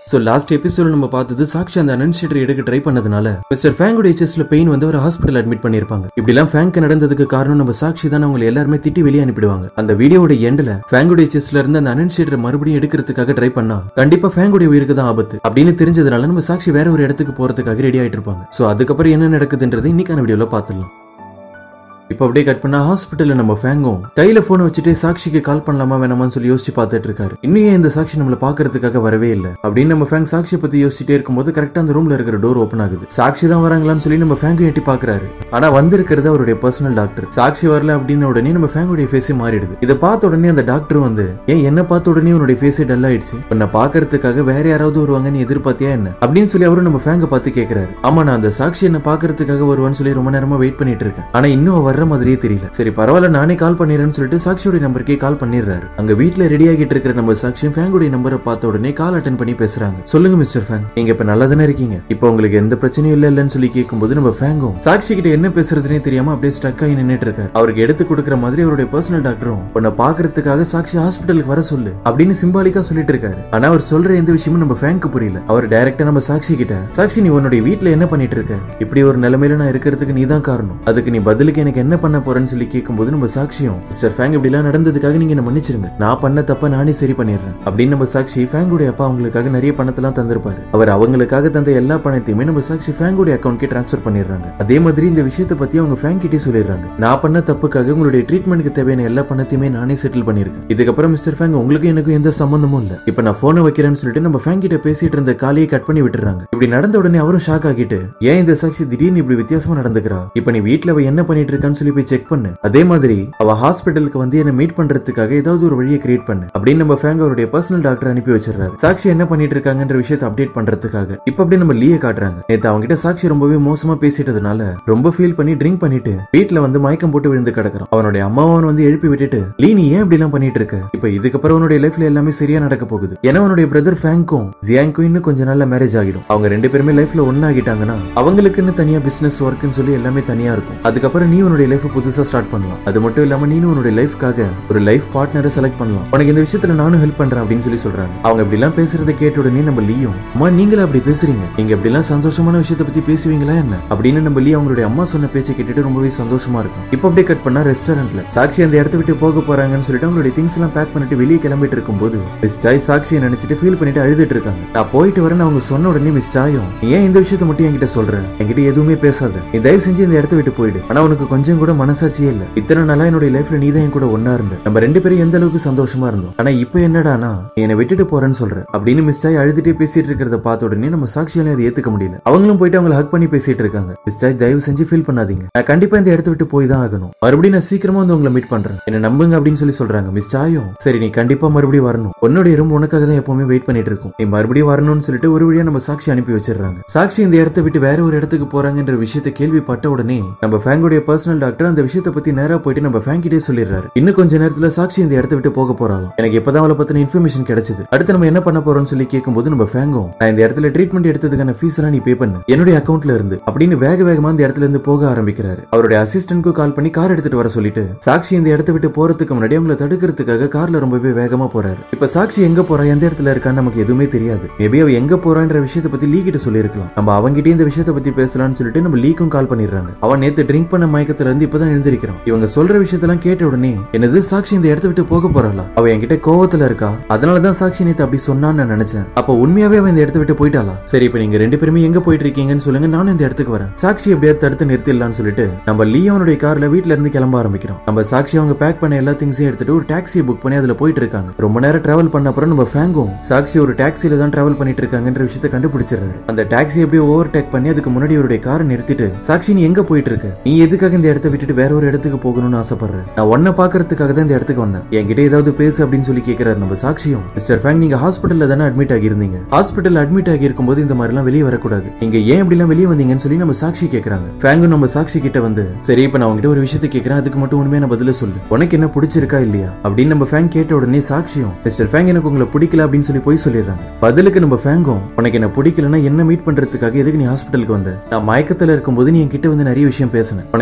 so last episode நம்ம பார்த்தது சாக்ஷி அந்த அனன்ஷியேட்டர் எடுக்க ட்ரை பண்ணதுனால மிஸ்டர் ஃபேங்குடைய செஸ்ட்ல பெயின் வந்து ஒரு ஹாஸ்பிட்டல் அட்மிட் பண்ணிருப்பாங்க இப்படி எல்லாம் ஃபேங்க் நடந்ததுக்கு காரணம் நம்ம சாக்ஷி தான் அவங்களை எல்லாருமே திட்டி வெளியே அனுப்பிடுவாங்க அந்த வீடியோட எண்ட்ல ஃபேங்குடைய செஸ்ட்ல இருந்து அந்த அனன்ஷியேட்டர் மறுபடியும் எடுக்கிறதுக்காக ட்ரை பண்ணா கண்டிப்பா ஃபேங்குடைய உயிருக்கு தான் ஆபத்து அப்படின்னு தெரிஞ்சதுனால நம்ம சாக்ஷி வேற ஒரு இடத்துக்கு போறதுக்காக ரெடி ஆயிட்டு இருப்பாங்க சோ அதுக்கப்புறம் என்ன நடக்குதுன்றது இன்னைக்கான வீடியோல பாத்துடலாம் இப்போ அப்படியே கட் பண்ணா ஹாஸ்பிட்டல்ல நம்ம ஃபேங்கும் கையில போன் வச்சுட்டு சாக்ஷிக்கு கால் பண்ணலாமா வேணாமான்னு சொல்லி யோசிச்சு பார்த்துட்டு இருக்காரு இன்னும் ஏன் இந்த சாக்ஷி நம்மள பாக்குறதுக்காக வரவே இல்ல அப்படின்னு நம்ம ஃபேங் சாக்ஷியை பத்தி யோசிச்சுட்டே இருக்கும்போது கரெக்டா அந்த ரூம்ல இருக்கிற டோர் ஓப்பன் ஆகுது சாக்ஷி தான் வராங்களான்னு சொல்லி நம்ம ஃபேங்கும் எட்டி பாக்குறாரு ஆனா வந்திருக்கிறது அவருடைய பர்சனல் டாக்டர் சாக்ஷி வரல அப்படின்னு உடனே நம்ம ஃபேங்குடைய ஃபேஸே மாறிடுது இதை பார்த்த உடனே அந்த டாக்டர் வந்து ஏன் என்ன பார்த்த உடனே உன்னுடைய ஃபேஸே டல் ஆயிடுச்சு உன்னை பாக்குறதுக்காக வேற யாராவது வருவாங்கன்னு எதிர்பார்த்தியா என்ன அப்படின்னு சொல்லி அவரும் நம்ம ஃபேங்க பார்த்து கேக்குறாரு ஆமா நான் அந்த சாக்ஷி என்ன பாக்குறதுக்காக வருவான்னு சொல்லி ரொம்ப நேரமா வெயிட் பண்ணிட்டு இருக்கேன் ஆனா இன்னும் அவ வர்ற மாதிரியே தெரியல சரி பரவாயில்ல நானே கால் பண்ணிடுறேன்னு சொல்லிட்டு சாக்ஷியோட நம்பருக்கே கால் பண்ணிடுறாரு அங்க வீட்ல ரெடி ஆகிட்டு இருக்கிற நம்ம சாக்ஷியும் ஃபேங்குடைய நம்பரை பார்த்த உடனே கால் அட்டன் பண்ணி பேசுறாங்க சொல்லுங்க மிஸ்டர் ஃபேங் நீங்க இப்ப நல்லா தானே இருக்கீங்க இப்போ உங்களுக்கு எந்த பிரச்சனையும் இல்ல இல்லன்னு சொல்லி கேட்கும்போது நம்ம ஃபேங்கும் சாக்ஷி கிட்ட என்ன பேசுறதுனே தெரியாம அப்படியே ஸ்டக் ஆகி நின்னுட்டு இருக்காரு அவருக்கு எடுத்து கொடுக்குற மாதிரி அவருடைய பர்சனல் டாக்டரும் உன்னை பாக்குறதுக்காக சாக்ஷி ஹாஸ்பிட்டலுக்கு வர சொல்லு அப்படின்னு சிம்பாலிக்கா சொல்லிட்டு இருக்காரு ஆனா அவர் சொல்ற எந்த விஷயமும் நம்ம ஃபேங்க்கு புரியல அவர் டைரக்டா நம்ம சாக்ஷி கிட்ட சாக்ஷி நீ உன்னுடைய வீட்ல என்ன பண்ணிட்டு இருக்க இப்படி ஒரு நிலைமையில நான் இருக்கிறதுக்கு நீ தான் காரணம் அதுக்கு நீ பதிலுக்கு எனக்கு என்ன பண்ண போறேன்னு சொல்லி கேட்கும்போது நம்ம சாக்ஷியும் மிஸ்டர் ஃபேங் இப்படி எல்லாம் நடந்ததுக்காக நீங்க என்ன மன்னிச்சிருங்க நான் பண்ண தப்ப நானே சரி பண்ணிடுறேன் அப்படின்னு நம்ம சாக்ஷி ஃபேங்குடைய அப்பா அவங்களுக்காக நிறைய பணத்தெல்லாம் தந்திருப்பாரு அவர் அவங்களுக்காக தந்த எல்லா பணத்தையுமே நம்ம சாக்ஷி ஃபேங்குடைய அக்கௌண்ட்கே டிரான்ஸ்ஃபர் பண்ணிடுறாங்க அதே மாதிரி இந்த விஷயத்தை பத்தி அவங்க ஃபேங் கிட்டே சொல்லிடுறாங்க நான் பண்ண தப்புக்காக உங்களுடைய ட்ரீட்மெண்ட்க்கு தேவையான எல்லா பணத்தையுமே நானே செட்டில் பண்ணிருக்கேன் இதுக்கப்புறம் மிஸ்டர் ஃபேங் உங்களுக்கு எனக்கும் எந்த சம்பந்தமும் இல்ல இப்ப நான் போனை வைக்கிறேன்னு சொல்லிட்டு நம்ம ஃபேங் கிட்ட பேசிட்டு இருந்த காலையை கட் பண்ணி விட்டுறாங்க இப்படி நடந்த உடனே அவரும் ஷாக் ஆகிட்டு ஏன் இந்த சாக்ஷி திடீர்னு இப்படி வித்தியாசமா நடந்துக்கிறா இப்ப நீ வீட்ல அவ என்ன பண்ணிட்டு இருக்கான்னு சொல்லி போய் செக் பண்ணு அதே மாதிரி அவ ஹாஸ்பிட்டலுக்கு வந்து என்ன மீட் பண்றதுக்காக ஏதாவது ஒரு வழியை கிரியேட் பண்ணு அப்படின்னு நம்ம ஃபேங் அவருடைய பர்சனல் டாக்டர் அனுப்பி வச்சிடறாரு சாக்ஷி என்ன பண்ணிட்டு இருக்காங்கன்ற விஷயத்தை அப்டேட் பண்றதுக்காக இப்ப அப்படியே நம்ம லீய காட்டுறாங்க நேத்து அவங்க கிட்ட சாக்ஷி ரொம்பவே மோசமா பேசிட்டதுனால ரொம்ப ஃபீல் பண்ணி ட்ரிங்க் பண்ணிட்டு வீட்ல வந்து மயக்கம் போட்டு விழுந்து கிடக்குறான் அவனுடைய அம்மாவன் வந்து எழுப்பி விட்டுட்டு லீ நீ ஏன் இப்படி எல்லாம் பண்ணிட்டு இருக்க இப்ப இதுக்கப்புறம் அவனுடைய லைஃப்ல எல்லாமே சரியா நடக்க போகுது ஏன்னா அவனுடைய பிரதர் ஃபேங்க்கும் ஜியாங்க்கும் இன்னும் கொஞ்ச நாள்ல மேரேஜ் ஆகிடும் அவங்க ரெண்டு பேருமே லைஃப்ல ஒன்னாகிட்டாங்கன்னா அவங்களுக்குன்னு தனியா பிசினஸ் ஒர்க்னு சொல்லி எல்லாமே தனியா இருக்கும் அதுக்கப்புறம் நீ உன்னுடைய லைஃப் புதுசா ஸ்டார்ட் பண்ணலாம் அது மட்டும் இல்லாம நீனும் உன்னுடைய லைஃப்காக ஒரு லைஃப் பார்ட்னரை செலக்ட் பண்ணலாம் உனக்கு இந்த விஷயத்துல நானும் ஹெல்ப் பண்றேன் அப்படின்னு சொல்லி சொல்றாங்க அவங்க இப்படி எல்லாம் பேசுறதை கேட்ட உடனே நம்ம லீயும் அம்மா நீங்களே அப்படி பேசுறீங்க நீங்க இப்படி எல்லாம் சந்தோஷமான விஷயத்தை பத்தி பேசுவீங்களா என்ன அப்படின்னு நம்ம லீ அவங்களுடைய அம்மா சொன்ன பேச்சை கேட்டுட்டு ரொம்பவே சந்தோஷமா இருக்கும் இப்போ அப்படியே கட் பண்ணா ரெஸ்டாரண்ட்ல சாக்ஷி அந்த இடத்த விட்டு போக போறாங்கன்னு சொல்லிட்டு அவங்களுடைய திங்ஸ் எல்லாம் பேக் பண்ணிட்டு வெளியே கிளம்பிட்டு இருக்கும்போது மிஸ் ஜாய் சாக்ஷியை நினைச்சிட்டு ஃபீல் பண்ணிட்டு அழுதுட்டு இருக்காங்க நான் போயிட்டு வரேன்னு அவங்க சொன்ன உடனே மிஸ் ஜாயும் "நீ ஏன் இந்த விஷயத்தை மட்டும் என்கிட்ட சொல்ற என்கிட்ட எதுவுமே பேசாத நீ தயவு செஞ்சு இந்த இடத்த விட்டு போயிடு ஆனா உனக்கு கொஞ்சம் கூட மனசாட்சியே இல்ல இத்தனை நாளா என்னுடைய லைஃப்ல நீ தான் என் கூட ஒன்னா இருந்த நம்ம ரெண்டு பேரும் எந்த அளவுக்கு சந்தோஷமா இருந்தோம் ஆனா இப்போ என்னடானா நீ என்னை விட்டுட்டு போறேன்னு சொல்ற அப்படின்னு மிஸ் ஜாய் அழுதுட்டே பேசிட்டு இருக்கிறத பார்த்த உடனே நம்ம சாக்ஷியாலையும் அதை ஏத்துக்க முடியல அவங்களும் போயிட்டு அவங்களை ஹக் பண்ணி பேசிட்டு இருக்காங்க மிஸ் ஜாய் தயவு செஞ்சு ஃபீல் பண்ணாதீங்க நான் கண்டிப்பா இந்த இடத்த விட்டு போய் தான் ஆகணும் மறுபடியும் நான் சீக்கிரமா வந்து உங்களை மீட் பண்றேன் என்ன நம்புங்க அப்படின்னு சொல்லி சொல்றாங்க மிஸ் ஜாயும் சரி நீ கண்டிப்பா மறுபடியும் வரணும் உன்னுடைய ரூம் உனக்காக தான் எப்பவுமே வெயிட் பண்ணிட்டு இருக்கும் நீ மறுபடியும் வரணும்னு சொல்லிட்டு ஒரு வழியா நம்ம சாக்ஷி அனுப்பி வச்சிடுறாங்க சாக்ஷி இந்த இடத்த விட்டு வேற ஒரு இடத்துக்கு போறாங்கன்ற விஷயத்தை கேள்விப்பட்ட உடனே நம்ம ஃபேங்குடைய பர்சனல் டாக்டர் அந்த விஷயத்தை பத்தி நேரா போயிட்டு நம்ம ஃபேங் கிட்டே சொல்லிடுறாரு இன்னும் கொஞ்ச நேரத்துல சாக்ஷி இந்த இடத்த விட்டு போக போறாங்க எனக்கு இப்பதான் அவளை பத்தின இன்ஃபர்மேஷன் கிடைச்சது அடுத்து நம்ம என்ன பண்ண போறோம்னு சொல்லி கேட்கும்போது நம்ம ஃபேங்கும் நான் இந்த இடத்துல ட்ரீட்மெண்ட் எடுத்ததுக்கான ஃபீஸ் எல்லாம் நீ பே பண்ணு என்னுடைய அக்கௌண்ட்ல இருந்து அப்படின்னு வேக வேகமா இந்த இடத்துல இருந்து போக ஆரம்பிக்கிறாரு அவருடைய அசிஸ்டன்ட்க்கு கால் பண்ணி கார் எடுத்துட்டு வர சொல்லிட்டு சாக்ஷி இந்த இடத்த விட்டு போறதுக்கு முன்னாடி அவங்கள தடுக்கிறதுக்காக கார்ல ரொம்பவே வேகமா போறாரு இப்ப சாக்ஷி எங்க போறா எந்த இடத்துல இருக்கான்னு நமக்கு எதுவுமே தெரியாது மேபி அவ எங்க போறான்ற விஷயத்தை பத்தி லீ கிட்ட சொல்லிருக்கலாம் நம்ம அவங்கிட்டே இந்த விஷயத்தை பத்தி பேசலாம்னு சொல்லிட்டு நம்ம லீக்கும் கால் பண்ணிடுறாங்க அவன் நேத்து ட்ரிங்க் பண்ண மயக்கத்துல இருந்து இப்பதான் எழுந்திருக்கிறான் இவங்க சொல்ற விஷயத்தெல்லாம் கேட்ட உடனே என்னது சாக்ஷி இந்த இடத்த விட்டு போக போறாளா அவ என்கிட்ட கோவத்துல இருக்கா அதனாலதான் சாக்ஷி நேத்து அப்படி சொன்னான்னு நான் நினைச்சேன் அப்ப உண்மையாவே அவ இந்த இடத்த விட்டு போயிட்டாளா சரி இப்ப நீங்க ரெண்டு பேருமே எங்க போயிட்டு இருக்கீங்கன்னு சொல்லுங்க நானும் இந்த இடத்துக்கு வரேன் சாக்ஷி எப்படியாவது தடுத்து நிறுத்திடலாம்னு சொல்லிட்டு நம்ம லீயோனுடைய கார்ல வீட்ல இருந்து கிளம்ப ஆரம்பிக்கிறோம் நம்ம சாக்ஷி அவங்க பேக் பண்ண எல்லா திங்ஸையும் எடுத்துட்டு ஒரு டாக்ஸியை புக் பண்ணி அதுல போயிட்டு இருக்காங்க ரொம்ப நேரம் டிராவல் பண்ண அப்புறம் நம்ம ஃபேங்கும் சாக்ஷி ஒரு டாக்ஸில தான் டிராவல் பண்ணிட்டு இருக்காங்கன்ற விஷயத்தை கண்டுபிடிச்சிடுறாரு அந்த டாக்ஸி எப்படியோ ஓவர் டேக் பண்ணி அதுக்கு முன்னாடி அவருடைய காரை நிறுத்திட்டு சாக்ஷி நீ எங்க போயிட்டு இருக்க நீ எதுக்காக இந்த இடத்த விட்டுட்டு வேற ஒரு இடத்துக்கு போகணும்னு ஆசைப்படுறேன் நான் உன்னை பாக்குறதுக்காக தான் இந்த இடத்துக்கு வந்தேன் என்கிட்ட ஏதாவது பேசு அப்படின்னு சொல்லி கேக்குறாரு நம்ம சாக்ஷியும் மிஸ்டர் ஃபேங் நீங்க ஹாஸ்பிட்டல்ல தானே அட்மிட் ஆகியிருந்தீங்க ஹாஸ்பிட்டல் அட்மிட் ஆகி இருக்கும்போது இந்த மாதிரி எல்லாம் வெளியே வரக்கூடாது நீங்க ஏன் இப்படி எல்லாம் வெளியே வந்தீங்கன்னு சொல்லி நம்ம சாக்ஷி கேக்குறாங்க ஃபேங்கும் நம்ம சாக்ஷி கிட்ட வந்து சரி இப்ப நான் உங்ககிட்ட ஒரு விஷயத்தை கேக்குறேன் அதுக்கு மட்டும் உண்மையான பதில சொல்லு உனக்கு என்ன பிடிச்சிருக்கா இல்லையா அப்படின்னு நம்ம ஃபேங் கேட்ட உடனே சாக்ஷியும் மிஸ்டர் ஃபேங் எனக்கு உங்களை பிடிக்கல அப்படின்னு சொல்லி போய் சொல்லிடுறாங்க பதிலுக்கு நம்ம ஃபேங்கும் உனக்கு என்ன பிடிக்கலன்னா என்ன மீட் பண்றதுக்காக எதுக்கு நீ ஹாஸ்பிட்டலுக்கு வந்த நான் மயக்கத்துல இருக்கும்போது நீ என்கிட்ட வந்து நிறைய விஷயம் பேசின உனக்கு என்ன பிடிச்சிருக்கு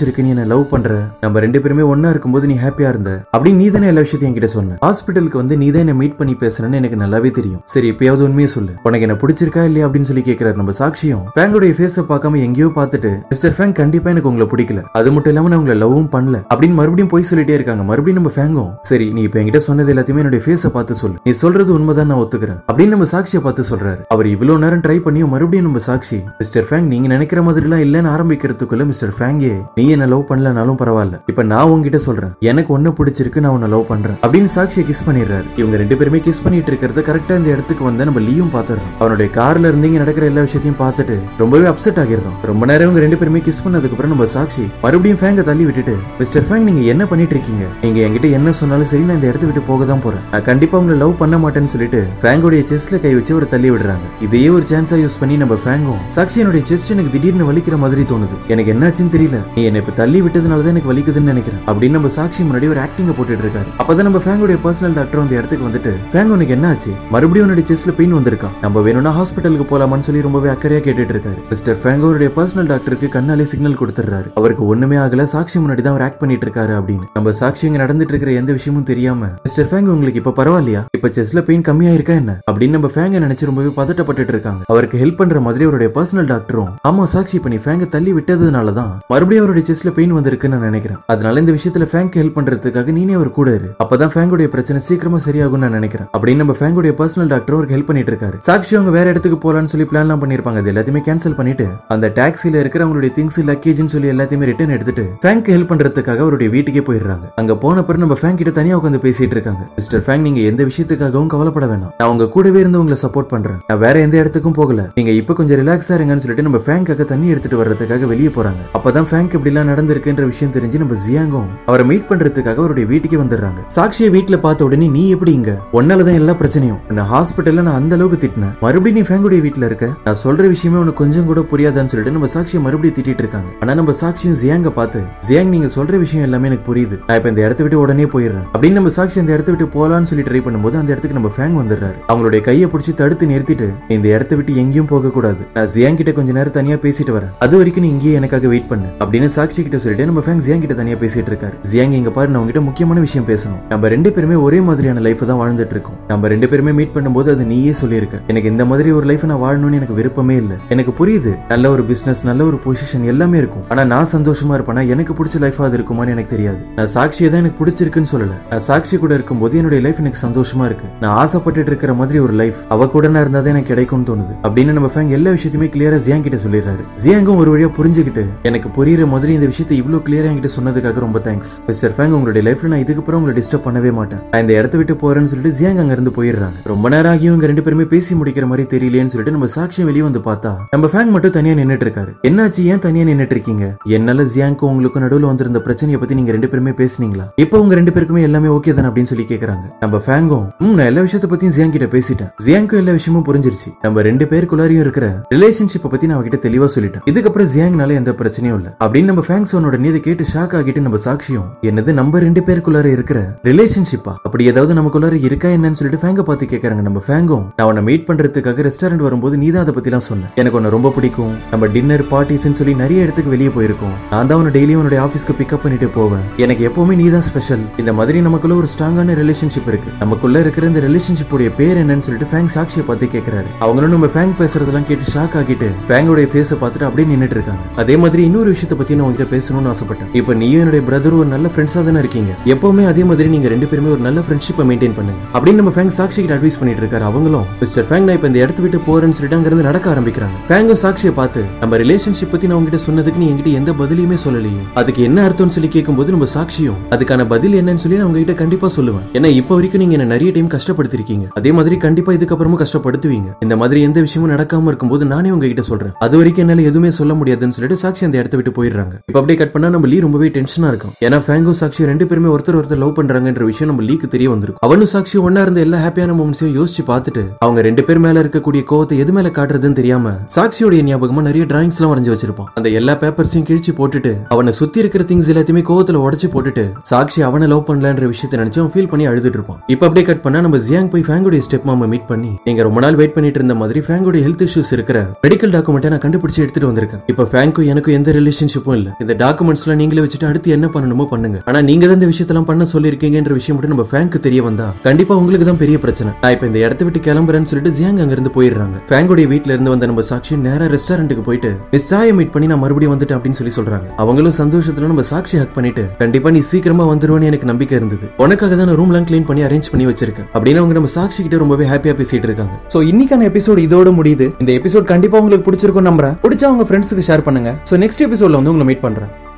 பிடிச்சிருக்கு நீ என்ன லவ் பண்ற நம்ம ரெண்டு பேருமே ஒன்னா இருக்கும்போது நீ ஹாப்பியா இருந்த அப்படின்னு நீ தானே எல்லா விஷயத்தையும் என்கிட்ட சொன்ன ஹாஸ்பிட்டலுக்கு வந்து நீ தான் என்ன மீட் பண்ணி பேசுறேன்னு எனக்கு நல்லாவே தெரியும் சரி எப்பயாவது உண்மையை சொல்லு உனக்கு என்ன பிடிச்சிருக்கா இல்லையா அப்படின்னு சொல்லி கேட்கிறாரு நம்ம சாட்சியும் ஃபேங்கோடைய ஃபேஸ பார்க்காம எங்கேயோ பார்த்துட்டு மிஸ்டர் ஃபேங் கண்டிப்பா எனக்கு உங்களை பிடிக்கல அது மட்டும் இல்லாம நான் உங்களை லவ்வும் பண்ணல அப்படின்னு மறுபடியும் போய் சொல்லிட்டே இருக்காங்க மறுபடியும் நம்ம ஃபேங்கும் சரி நீ இப்ப என்கிட்ட சொன்னது எல்லாத்தையுமே என்னுடைய ஃபேஸ பார்த்து சொல்லு நீ சொல்றது உண்மைதான் நான் ஒத்துக்கிறேன் அப்படின்னு நம்ம சாட்சியை பார்த்து சொல்றாரு அவர் இவ்வளவு நேரம் ட்ரை பண்ணியும் மறுபடியும் நம்ம சாட்சி மிஸ்டர் ஃபேங் நீங்க நினைக்கிற மாதிரி எல்லாம் இல்லன்னு ஆரம்பிக்கிறதுக்குள்ள மிஸ்டர் ஃபேங்கே நீ என்ன லவ் பண்ணலனாலும் பரவாயில்ல இப்ப நான் உங்ககிட்ட சொல்றேன் எனக்கு ஒண்ணு பிடிச்சிருக்கு நான் உன்னை லவ் பண்றேன் அப்படின்னு சாட்சியை கிஸ் பண்ணிடுறாரு இவங்க ரெண்டு பேருமே கிஸ் பண்ணிட்டு இருக்கிறத கரெக்டா இந்த இடத்துக்கு வந்து நம்ம லீயும் பாத்துறோம் அவனுடைய கார்ல இருந்து இங்க நடக்கிற எல்லா விஷயத்தையும் பார்த்துட்டு ரொம்பவே அப்செட் ஆகிடுறோம் ரொம்ப நேரம் இவங்க ரெண்டு பேருமே கிஸ் பண்ணதுக்கு அப்புறம் நம்ம சாட்சி மறுபடியும் ஃபேங்க தள்ளி விட்டுட்டு மிஸ்டர் ஃபேங் நீங்க என்ன பண்ணிட்டு இருக்கீங்க நீங்க என்கிட்ட என்ன சொன்னாலும் சரி நான் இந்த இடத்த விட்டு போக தான் போறேன் நான் கண்டிப்பா உங்களை லவ் பண்ண மாட்டேன்னு சொல்லிட்டு ஃபேங்கோடைய செஸ்ட்ல கை வச்சு ஒரு தள்ளி விடுறாங்க இதையே ஒரு சான்ஸா யூஸ் பண்ணி நம்ம ஃபேங்கும் சாட்சி என்னுடைய செஸ்ட் எனக்கு திடீர்னு வலிக்கிற மாதிரி தோணுது எனக்கு என்னாச்சுன்னு தெரியல நீ என்ன இப்ப தள்ளி விட்டதுனால தான் எனக்கு வலிக்குதுன்னு நினைக்கிறேன் அப்படின்னு நம்ம சாட்சி முன்னாடி ஒரு ஆக்டிங்க போட்டுட்டு இருக்காரு அப்பதான் நம்ம ஃபேங்கோடைய பர்சனல் டாக்டர் அந்த இடத்துக்கு வந்துட்டு ஃபேங் உனக்கு என்னாச்சு மறுபடியும் உன்னுடைய செஸ்ட்ல பெயின் வந்திருக்கா நம்ம வேணும்னா ஹாஸ்பிட்டலுக்கு போலாமான்னு சொல்லி ரொம்பவே அக்கறையா கேட்டுட்டு இருக்காரு மிஸ்டர் ஃபேங்கோடைய பர்சனல் டாக்டருக்கு கண்ணாலே சிக்னல் கொடுத்துறாரு அவருக்கு ஒண்ணுமே ஆகல சாட்சி முன்னாடி தான் அவர் ஆக்ட் பண்ணிட்டு இருக்காரு அப்படின்னு நம்ம சாட்சி இங்க நடந்துட்டு இருக்கிற எந்த விஷயமும் தெரியாம மிஸ்டர் ஃபேங் உங்களுக்கு இப்ப பரவாயில்லையா இப்ப செஸ்ல பெயின் கம்மியா இருக்கா என்ன அப்படின்னு நம்ம ஃபேங்க நினைச்சு ரொம்பவே பதட்டப்பட்டுட்டு இருக்காங்க அவருக்கு ஹெல்ப் பண்ற மாதிரி அவருடைய பர்சனல் டாக்டரும் ஆமா சாட்சி இப்ப நீ ஃபேங்க தள்ளி விட்டதுனால தான் மறுபடியும் அவருடைய செஸ்ல பெயின் வந்திருக்குன்னு நான் நினைக்கிறேன் அதனால இந்த விஷயத்துல ஃபேங்க் ஹெல்ப் பண்றதுக்காக நீனே அவர் கூட இரு அப்பதான் ஃபேங்குடைய பிரச்சனை சீக்கிரமா சரியாகும் நான் நினைக்கிறேன் அப்படின்னு நம்ம ஃபேங்குடைய பர்சனல் டாக்டர் அவருக்கு ஹெல்ப் பண்ணிட்டு இருக்காரு சாட்சி அவங்க வேற இடத்துக்கு போலான்னு சொல்லி பிளான் எல்லாம் பண்ணிருப்பாங்க அது எல்லாத்தையுமே கேன்சல் பண்ணிட்டு அந்த டாக்ஸில இருக்கிற அவங்களுடைய திங்ஸ் லக்கேஜ்னு சொல்லி எல்லாத்தையுமே ரிட்டர்ன் எடுத்துட்டு ஃபேங்க் ஹெல்ப் பண்றதுக்காக அவருடைய வீட்டுக்கே போயிடுறாங்க அங்க போன பிறகு நம்ம ஃபேங்க் கிட்ட தனியா உட்காந்து பேசிட்டு இருக்காங்க மிஸ்டர் ஃபேங்க் நீங்க எந்த விஷயத்துக்காகவும் கவலைப்பட வேணாம் நான் உங்க கூடவே இருந்து உங்களை சப்போர்ட் பண்றேன் நான் வேற எந்த இடத்துக்கும் போகல நீங்க இப்ப கொஞ்சம் ரிலாக்ஸா இருங்கன்னு சொல்லிட்டு நம்ம ஃபேங்காக தண்ணி எடுத்துட்டு வர்றதுக்காக வெளியே போறாங்க அப்பதான் ஃபேங்க் இப்படி எல்லாம் நடந்திருக்குன்ற விஷயம் தெரிஞ்சு நம்ம ஜியாங்கும் அவரை மீட் பண்றதுக்காக அவருடைய வீட்டுக்கே வந்துடுறாங்க சாட்சியை வீட்டுல பார்த்த உடனே நீ எப்படி இங்க உன்னாலதான் எல்லா பிரச்சனையும் நான் ஹாஸ்பிட்டல்ல நான் அந்த அளவுக்கு திட்டினேன் மறுபடியும் நீ ஃபேங்குடைய வீட்டுல இருக்க நான் சொல்ற விஷயமே உனக்கு கொஞ்சம் கூட புரியாதான்னு சொல்லிட்டு நம்ம சாட்சியை மறுபடியும் திட்டிட்டு இருக்காங்க ஆனா நம்ம சாட்சியும் ஜியாங்க பார்த்து ஜியாங் நீங்க சொல்ற விஷயம் எல்லாமே எனக்கு புரியுது நான் இப்ப இந்த இடத்த விட்டு உடனே போயிடுறேன் அப்படின்னு நம்ம சாட்சி அந்த இடத்த விட்டு போலான்னு சொல்லி ட்ரை பண்ணும்போது அந்த இடத்துக்கு நம்ம ஃபேங் வந்துடுறாரு அவங்களுடைய கையை பிடிச்சி தடுத்து நிறுத்திட்டு "நீ இந்த இடத்த விட்டு எங்கேயும் போக கூடாது நான் ஜியாங் கிட்ட கொஞ்ச நேரம் தனியா பேசிட்டு வரேன் அது வரைக்கும் நீ இங்கேயே எனக்காக வெயிட் பண்ணு அப்படின்னு சாட்சி கிட்ட சொல்லிட்டு நம்ம ஃபேங் ஜியாங் கிட்ட தனியா பேசிட்டு இருக்காரு ஜியாங் இங்க பாரு நான் உங்ககிட்ட முக்கியமான விஷயம் பேசணும் நம்ம ரெண்டு பேருமே ஒரே மாதிரியான லைஃப் தான் வாழ்ந்துட்டு இருக்கோம் நம்ம ரெண்டு பேருமே மீட் பண்ணும்போது அது நீயே சொல்லியிருக்க எனக்கு இந்த மாதிரி ஒரு லைஃப் நான் வாழணும்னு எனக்கு விருப்பமே இல்ல எனக்கு புரியுது நல்ல ஒரு பிசினஸ் நல்ல ஒரு பொசிஷன் எல்லாமே இருக்கும் ஆனா நான் சந்தோஷமா இருப்பேனா எனக்கு பிடிச்ச லைஃபா அது இருக்குமான்னு எனக்கு தெரியாது நான் சாட்சியை தான் எனக்கு பிடிச்சிருக்குன்னு சொல்லல நான் சாட்சி கூட இருக்கும்போது என்னுடைய லைஃப் எனக்கு சந்தோஷமா இருக்கு நான் ஆசைப்பட்டுட்டு இருக்கிற மாதிரி ஒரு லைஃப் அவ கூட நான் இருந்தா தான் எனக்கு கிடைக்கும்னு தோணுது அப்படின்னு நம்ம ஃபேங் எல்லா விஷயத்தையுமே கிளியரா ஜியாங் கிட்ட சொல்லிடுறாரு ஜியாங்கும் ஒரு வழியா புரிஞ்சுக்கிட்டு எனக்கு புரியுற மாதிரி இந்த விஷயத்தை இவ்வளவு கிளியரா என்கிட்ட சொன்னதுக்காக ரொம்ப தேங்க்ஸ் மிஸ்டர் ஃபேங் உங்களுடைய லைஃப்ல நான் இதுக்கு அப்புறம் உங்களை டிஸ்டர்ப் பண்ணவே மாட்டேன் நான் இந்த இடத்த விட்டு போறேன்னு சொல்லிட்டு ஜியாங் அங்க இருந்து போயிடுறாங்க ரொம்ப நேரம் ஆகியும் இவங்க ரெண்டு பேருமே பேசி முடிக்கிற மாதிரி தெரியலையேன்னு சொல்லிட்டு நம்ம சாட்சியம் வெளியே வந்து பார்த்தா நம்ம ஃபேங் மட்டும் தனியா நின்னுட்டு இருக்காரு என்னாச்சு ஏன் தனியா நின்னுட்டு இருக்கீங்க என்னால ஜியாங்க்கும் உங்களுக்கும் நடுவுல வந்திருந்த பிரச்சனையை பத்தி நீங்க ரெண்டு பேருமே பேசுனீங்களா இப்போ உங்க ரெண்டு பேருக்குமே எல்லாமே ஓகே தானே அப்படின்னு சொல்லி கேக்குறாங்க நம்ம ஃபேங்கும் ம் நான் எல்லா விஷயத்த பத்தியும் ஜியாங் கிட்ட பேசிட்டேன் ஜியாங்க்கும் எல்லா விஷயமும் புரிஞ்சிருச்சு நம்ம ரெண்டு பேருக்குள்ளாரையும் இருக்கிற ரிலேஷன்ஷிப்பை பத்தி நான் அவகிட்ட தெளிவா சொல்லிட்டேன் இதுக்கப்புறம் ஜியாங்னால எந்த பிரச்சனையும் இல்ல அப்படின்னு நம்ம ஃபேங் சொன்னோட நீதி கேட்டு ஷாக் ஆகிட்டு நம்ம சாட்சியும் என்னது நம்ம ரெண்டு பேருக்குள்ளார இருக்கிற ரிலேஷன்ஷிப்பா அப்படி ஏதாவது நமக்குள்ளார இருக்கா என்னன்னு சொல்லிட்டு ஃபேங்க பார்த்து கேக்குறாங்க நம்ம ஃபேங்கும் நான் உன்னை மீட் பண்றதுக்காக ரெஸ்டாரண்ட் வரும்போது நீ தான் அதை பத்தி எல்லாம் சொன்ன எனக்கு உன்னை ரொம்ப பிடிக்கும் நம்ம டின்னர் பார்ட்டிஸ்னு சொல்லி நிறைய இடத்துக்கு வெளியே போயிருக்கோம் நான் தான் உன்னை டெய்லியும் உன்னுடைய ஆபீஸ்க்கு பிக்கப் பண்ணிட்டு போவேன் எனக்கு எப்பவுமே நீ தான் ஸ்பெஷல் இந்த மாதிரி நமக்குள்ள ஒரு ஸ்ட்ராங்கான ரிலேஷன்ஷிப் இருக்கு நமக்குள்ள இருக்கிற இந்த ரிலேஷன்ஷிப் உடைய பேர் என்னன்னு சொல்லிட்டு ஃபேங் சாட்சியை பார்த்து கேக்குறாரு அவங்களும் நம்ம ஃபேங் பேசுறதெல்லாம் கேட்டு ஷாக் ஆகிட்டு ஃபேங்கோட ஃபேஸை பார்த்துட்டு அப்படியே நின்னுட்டு இருக்காங்க அதே மாதிரி இன்னொரு விஷயத்தை பத்தி நான் உங்ககிட்ட பேசணும்னு ஆசைப்பட்டேன் இப்போ நீயும் என்னுடைய பிரதரும் ஒரு நல்ல ஃப்ரெண்ட்ஸா தானே இருக்கீங்க எப்பவுமே அதே மாதிரி நீங்க ரெண்டு பேருமே ஒரு நல்ல ஃப்ரெண்ட்ஷிப்பை மெயின்டைன் பண்ணுங்க அப்படின்னு நம்ம ஃபேங் சாட்சி கிட்ட அட்வைஸ் பண்ணிட்டு இருக்காரு அவங்களும் மிஸ்டர் ஃபேங் நான் இப்ப இந்த இடத்த விட்டு போறேன்னு சொல்லிட்டு அங்க இருந்து நடக்க ஆரம்பிக்கிறாங்க ஃபேங்கும் சாட்சியை பார்த்து நம்ம ரிலேஷன்ஷிப் பத்தி நான் உங்ககிட்ட சொன்னதுக்கு நீ என்கிட்ட எந்த பதிலையுமே சொல்லலையே அதுக்கு என்ன அர்த்தம்னு சொல்லி கேட்கும்போது நம்ம சாட்சியும் அதுக்கான பதில் என்னன்னு சொல்லி நான் உங்ககிட்ட கண்டிப்பா சொல்லுவேன் ஏன்னா இப்போ வரைக்கும் நீங்க என்ன நிறைய டைம் கஷ்டப்படுத்திருக்கீங்க அதே மாதிரி கண்டிப்பா இதுக்கப்புறமும் கஷ்டப்படுத்துவீங்க இந்த மாதிரி எந்த விஷயமும் நடக்காம இருக்கும்போது நானே உங்ககிட்ட சொல்றேன் அது வரைக்கும் என்னால எதுவுமே சொல்ல முடியாதுன்னு சொல்லிட்டு சாட்சி அந்த இடத்த விட்டு போயிடுறாங்க இப்ப அப்படியே கட் பண்ணா நம்ம லீ ரொம்பவே டென்ஷனா இருக்கும் ஏன்னா ஃபேங்கும் சாட்சி ரெண்டு பேருமே ஒருத்தர் ஒருத்தர் லவ் பண்றாங்கன்ற விஷயம் நம்ம லீக்கு தெரிய வந்திருக்கும் அவனும் சாட்சி ஒன்னா இருந்த எல்லா ஹாப்பியான மூமெண்ட்ஸையும் யோசிச்சு பார்த்துட்டு அவங்க ரெண்டு பேர் மேல இருக்கக்கூடிய கோவத்தை எது மேல காட்டுறதுன்னு தெரியாம சாட்சியோடைய ஞாபகமா நிறைய டிராயிங்ஸ் எல்லாம் வரைஞ்சு வச்சிருப்பான் அந்த எல்லா பேப்பர்ஸையும் கிழிச்சு போட்டுட்டு அவனை சுத்தி இருக்கிற திங்ஸ் எல்லாத்தையுமே கோவத்துல உடைச்சு போட்டுட்டு சாட்சி அவனை லவ் பண்ணலன்ற விஷயத்தை நினைச்சு அவன் ஃபீல் பண்ணி அழுதுட்டு இருப்பான் இப்ப அப்படியே கட் பண்ணா நம்ம ஜியாங் போய் ஃபேங்குடைய ஸ்டெப் மாமா மீட் பண்ணி நீங்க ரொம்ப நாள் வெயிட் பண்ணிட்டு இருந்த மாதிரி ஃபேங்குடைய ஹெல்த் இஷ்யூஸ் இருக்கிற மெடிக்கல் டாக்குமெண்ட்டை நான் கண்டுபிடிச்சு எடுத்துட்டு வந்திருக்கேன் இப்ப ஃபேங்க்கும் எனக்கும் எந்த ரிலேஷன்ஷிப்பும் இல்ல இந்த டாக்குமெண்ட்ஸ்லாம் நீங்களே வச்சுட்டு அடுத்து என்ன பண்ணணுமோ பண்ணுங்க ஆனா நீங்க தான் இந்த விஷயத்தெல்லாம் பண்ண சொல்லிருக்கீங்கன்ற விஷயம் மட்டும் நம்ம ஃபேங்க்கு தெரிய வந்தா கண்டிப்பா உங்களுக்கு தான் பெரிய பிரச்சனை நான் இப்ப இந்த இடத்த விட்டு கிளம்புறேன்னு சொல்லிட்டு ஜியாங் அங்க இருந்து போயிடுறாங்க ஃபேங்கோடைய வீட்ல இருந்து வந்த நம்ம சாட்சி நேரா ரெஸ்டாரண்ட்டுக்கு போயிட்டு மிஸ் சாயை மீட் பண்ணி நான் மறுபடியும் வந்துட்டேன் அப்படின்னு சொல்லி சொல்றாங்க அவங்களும் சந்தோஷத்துல நம்ம சாட்சி ஹக் பண்ணிட்டு கண்டிப்பா நீ சீக்கிரமா வந்துருவேன்னு எனக்கு நம்பிக்கை இருந்தது உனக்காக தான் ரூம்லாம் க்ளீன் பண்ணி அரேஞ்ச் பண்ணி வச்சிருக்கேன் அப்படின்னு அவங்க நம்ம சாட்சி கிட்ட ரொம்பவே ஹாப்பியா பேசிட்டு இருக்காங்க சோ இன்னைக்கான எபிசோட் இதோட முடியுது இந்த எபிசோட் கண்டிப்பா உங்களுக்கு பிடிச்சிருக்கும் நம்புறேன் பிடிச்சா உங்க ஃப்ரெண்ட்ஸுக்கு ஷேர் பண்ணுங்க சோ நெக்ஸ்ட் எபிசோட்ல வந்து உங்களை மீட் பண்றேன்